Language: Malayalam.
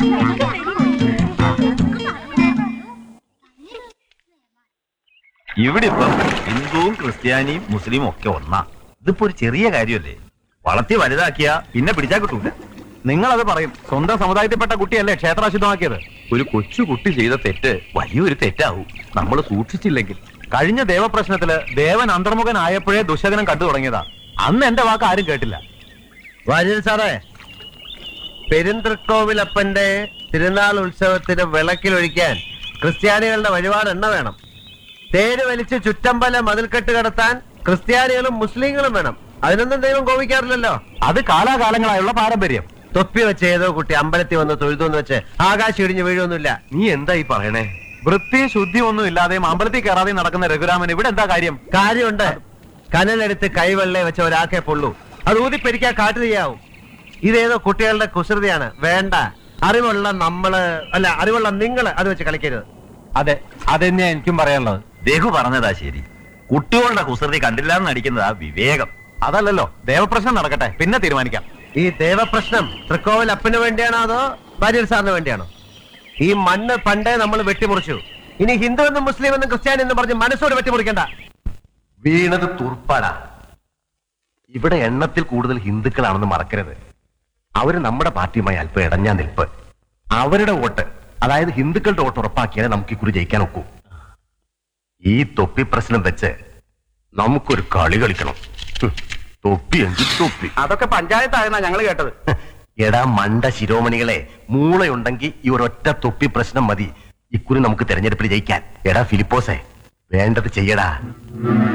ഇവിടെ ഇപ്പം ഹിന്ദുവും ക്രിസ്ത്യാനിയും മുസ്ലിമും ഒക്കെ ഒന്നാ ഇതിപ്പോ ഒരു ചെറിയ കാര്യമല്ലേ വളർത്തി വലുതാക്കിയ പിന്നെ പിടിച്ചാ കിട്ടൂല നിങ്ങളത് പറയും സ്വന്തം സമുദായത്തിൽപ്പെട്ട കുട്ടിയല്ലേ ക്ഷേത്രാശുദ്ധമാക്കിയത് ഒരു കൊച്ചു കുട്ടി ചെയ്ത തെറ്റ് വലിയൊരു തെറ്റാവും നമ്മൾ സൂക്ഷിച്ചില്ലെങ്കിൽ കഴിഞ്ഞ ദേവപ്രശ്നത്തില് ദേവൻ അന്തർമുഖനായപ്പോഴേ ദുശകനം കണ്ടു തുടങ്ങിയതാ അന്ന് എന്റെ വാക്ക് ആരും കേട്ടില്ല വാര്യർ സാറേ പെരുന്തൃക്കോവിലപ്പന്റെ തിരുനാൾ ഉത്സവത്തിന് വിളക്കിലൊഴിക്കാൻ ക്രിസ്ത്യാനികളുടെ വഴിപാട് എണ്ണ വേണം തേര് വലിച്ച് ചുറ്റമ്പല മതിൽക്കെട്ട് കടത്താൻ ക്രിസ്ത്യാനികളും മുസ്ലിങ്ങളും വേണം അതിനൊന്നും ദൈവം കോപിക്കാറില്ലല്ലോ അത് കാലാകാലങ്ങളായുള്ള പാരമ്പര്യം തൊപ്പി വെച്ച് ഏതോ കുട്ടി അമ്പലത്തിൽ വന്ന് തൊഴുതെന്ന് വെച്ച് ആകാശം ഇടിഞ്ഞ് വീഴൊന്നുമില്ല നീ എന്താ ഈ പറയണേ വൃത്തി ശുദ്ധി ഒന്നും ഇല്ലാതെയും അമ്പലത്തിൽ കയറാതെയും നടക്കുന്ന രഘുരാമൻ ഇവിടെ എന്താ കാര്യം കാര്യമുണ്ട് കനലെടുത്ത് കൈവെള്ളെ വെച്ച ഒരാക്കെ പൊള്ളൂ അത് ഊതിപ്പെരിക്കാൻ കാട്ടു ചെയ്യാവും ഇതേതോ കുട്ടികളുടെ കുസൃതിയാണ് വേണ്ട അറിവുള്ള നമ്മള് അല്ല അറിവുള്ള നിങ്ങള് അത് വെച്ച് കളിക്കരുത് അതെ അതെന്നെയാ എനിക്കും പറയാനുള്ളത് രഘു പറഞ്ഞതാ ശരി കുട്ടികളുടെ കുസൃതി കണ്ടില്ല എന്ന് നടിക്കുന്നതാ വിവേകം അതല്ലല്ലോ ദേവപ്രശ്നം നടക്കട്ടെ പിന്നെ തീരുമാനിക്കാം ഈ ദേവപ്രശ്നം തൃക്കോവിൽ അപ്പന് വേണ്ടിയാണോ അതോ വാര്യർ സാറിന് വേണ്ടിയാണോ ഈ മണ്ണ് പണ്ടേ നമ്മൾ വെട്ടിമുറിച്ചു ഇനി ഹിന്ദു എന്നും മുസ്ലിം എന്നും ക്രിസ്ത്യാനി എന്നും പറഞ്ഞ് മനസ്സോട് വെട്ടിമുറിക്കണ്ട വീണത് തുർപ്പാടാ ഇവിടെ എണ്ണത്തിൽ കൂടുതൽ ഹിന്ദുക്കളാണെന്ന് മറക്കരുത് അവര് നമ്മുടെ പാർട്ടിയുമായി അല്പം ഇടഞ്ഞാ നിൽപ്പ് അവരുടെ വോട്ട് അതായത് ഹിന്ദുക്കളുടെ വോട്ട് ഉറപ്പാക്കിയാലേ നമുക്ക് ഇക്കുറി ജയിക്കാൻ ഒക്കൂ ഈ തൊപ്പി പ്രശ്നം വെച്ച് നമുക്കൊരു കളി കളിക്കണം ഹും, തൊപ്പി എങ്കിൽ തൊപ്പി അതൊക്കെ പഞ്ചായത്തായെന്നാ ഞങ്ങൾ കേട്ടത് എടാ മണ്ട ശിരോമണികളെ മൂളയുണ്ടെങ്കിൽ ഈ ഒരൊറ്റ തൊപ്പി പ്രശ്നം മതി ഇക്കുറി നമുക്ക് തെരഞ്ഞെടുപ്പിൽ ജയിക്കാൻ എടാ ഫിലിപ്പോസേ വേണ്ടത് ചെയ്യടാ